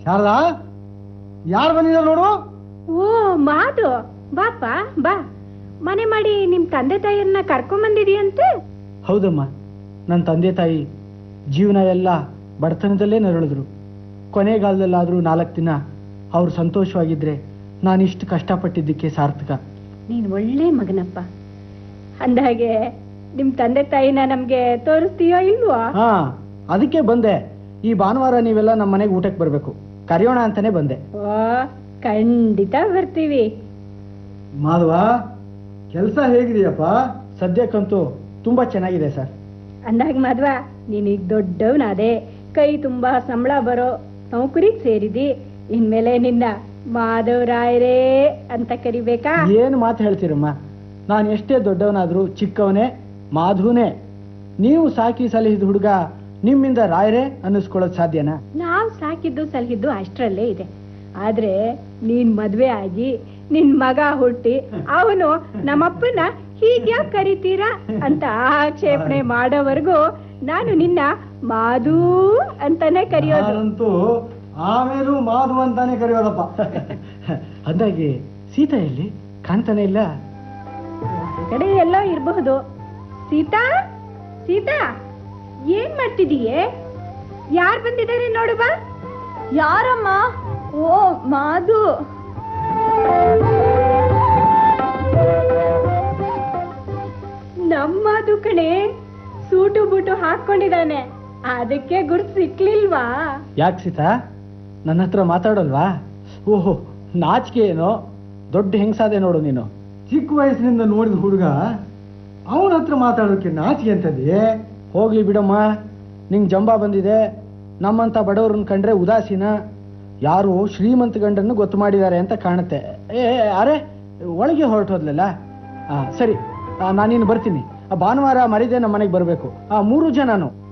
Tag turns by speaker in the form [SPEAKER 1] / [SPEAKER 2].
[SPEAKER 1] ಶಾರದಾ ಯಾರು ಬಂದಿದ್ದಾರೆ ನೋಡು
[SPEAKER 2] ಓ ಮಾದು ಬಾಪ ಬಾ ಮನೆ ಮಾಡಿ ನಿಮ್ ತಂದೆ ತಾಯಿಯನ್ನ ಕರ್ಕೊಂಬಂದಿದೀಯಂತೆ
[SPEAKER 1] ಹೌದಮ್ಮ ನನ್ನ ತಂದೆ ತಾಯಿ ಜೀವನ ಎಲ್ಲ ಬಡತನದಲ್ಲೇ ನರಳಿದ್ರು ಕೊನೆಗಾಲದಲ್ಲಾದರೂ ನಾಲ್ಕು ದಿನ ಅವ್ರು ಸಂತೋಷವಾಗಿದ್ರೆ ನಾನು ಇಷ್ಟು ಕಷ್ಟಪಟ್ಟಿದ್ದಕ್ಕೆ ಸಾರ್ಥಕ
[SPEAKER 2] ನೀನ್ ಒಳ್ಳೆ ಮಗನಪ್ಪ ಅಂದಾಗೆ ನಿಮ್ ತಂದೆ ತಾಯಿನ ನಮ್ಗೆ ತೋರಿಸ್ತೀಯೋ ಇಲ್ವೋ
[SPEAKER 1] ಹಾ ಅದಕ್ಕೆ ಬಂದೆ ಈ ಭಾನುವಾರ ನೀವೆಲ್ಲ ನಮ್ಮ ಮನೆಗೆ ಊಟಕ್ಕೆ ಬರಬೇಕು ಕರೆಯೋಣ ಅಂತಾನೆ ಬಂದೆ
[SPEAKER 2] ಓ ಖಂಡಿತ ಬರ್ತೀವಿ
[SPEAKER 1] ಮಾಧವ ಕೆಲಸ ಹೇಗಿದೆಯಪ್ಪ ಸದ್ಯಕ್ಕಂತೂ ತುಂಬಾ ಚೆನ್ನಾಗಿದೆ ಸರ್
[SPEAKER 2] ಅಂದಾಗ ಮದ್ವ ನೀನೀಗ ದೊಡ್ಡವನಾದೆ ಕೈ ತುಂಬಾ ಸಂಬಳ ಬರೋ ನೌಕರಿಗೆ ಸೇರಿದಿ ಇನ್ಮೇಲೆ ನಿನ್ನ ಮಾಧವರಾಯರೇ ಅಂತ ಕರಿಬೇಕಾ
[SPEAKER 1] ಏನು ಮಾತು ಹೇಳ್ತೀರಮ್ಮ ನಾನು ಎಷ್ಟೇ ದೊಡ್ಡವನಾದ್ರೂ ಚಿಕ್ಕವನೇ ಮಾಧುನೇ ನೀವು ಸಾಕಿ ಸಲಹಿದ ಹುಡುಗ ನಿಮ್ಮಿಂದ ರಾಯರೇ ಅನ್ನಿಸ್ಕೊಳ್ಳೋದು ಸಾಧ್ಯನಾ
[SPEAKER 2] ನಾವ್ ಸಾಕಿದ್ದು ಸಲಹಿದ್ದು ಅಷ್ಟ್ರಲ್ಲೇ ಇದೆ ಆದ್ರೆ ನೀನ್ ಮದ್ವೆ ಆಗಿ ನಿನ್ ಮಗ ಹುಟ್ಟಿ ಅವನು ನಮ್ಮಪ್ಪನ ಹೀಗ್ಯಾಕ್ ಕರಿತೀರಾ ಅಂತ ಆಕ್ಷೇಪಣೆ ಮಾಡೋವರೆಗೂ ನಾನು ನಿನ್ನ ಮಾಧು ಅಂತಾನೆ ಕರೆಯೋದು
[SPEAKER 1] ನಾನಂತೂ ಆಮೇಲೂ ಮಾಧು ಅಂತಾನೆ ಕರೆಯೋದಪ್ಪ ಅಂದಾಗೆ ಸೀತಾ ಎಲ್ಲಿ ಕಾಣ್ತಾನೆ ಇಲ್ಲ
[SPEAKER 2] ಕಡೆ ಎಲ್ಲೋ ಇರಬಹುದು ಸೀತಾ ಸೀತಾ ಏನ್ ಮಾಡ್ತಿದೀಯೇ ಯಾರ್ ಬಂದಿದ್ದಾರೆ ನೋಡು ಬಾ ಯಾರಮ್ಮ ಓ ಮಾಧು ನಮ್ಮ ಮಾಧು ಕಣೆ ಸೂಟು ಬೂಟು ಹಾಕೊಂಡಿದ್ದಾನೆ ಅದಕ್ಕೆ ಗುರ್ತು ಸಿಕ್ಲಿಲ್ವಾ
[SPEAKER 1] ಯಾಕೆ ಸೀತಾ ನನ್ನ ಹತ್ರ ಮಾತಾಡಲ್ವಾ ಓಹೋ ನಾಚಿಕೆ ಏನೋ ದೊಡ್ಡ ಹೆಂಗಸಾದೆ ನೋಡು ನೀನು ಚಿಕ್ಕ ವಯಸ್ಸಿನಿಂದ ನೋಡಿದ ಹುಡುಗ ಅವನ ಹತ್ರ ಮಾತಾಡೋಕೆ ನಾಚಿಕೆ ಅಂತದೆ ಹೋಗ್ಲಿ ಬಿಡಮ್ಮ ನಿಂಗೆ ಜಂಬ ಬಂದಿದೆ ನಮ್ಮಂತ ಬಡವ್ರನ್ನ ಕಂಡ್ರೆ ಉದಾಸೀನ ಯಾರು ಶ್ರೀಮಂತ ಗಂಡನ್ನು ಗೊತ್ತು ಮಾಡಿದ್ದಾರೆ ಅಂತ ಕಾಣುತ್ತೆ ಏ ಏ, ಅರೆ ಒಳಗೆ ಹೊರಟೋದ್ಲಲ್ಲ ಆ, ಸರಿ ಆ, ನಾನಿನ್ನು ಬರ್ತೀನಿ ಆ, ಭಾನುವಾರ ಮರಿದೆ ನಮ್ಮ ಮನೆಗೆ ಬರಬೇಕು ಆ ಮೂರು ಜನನು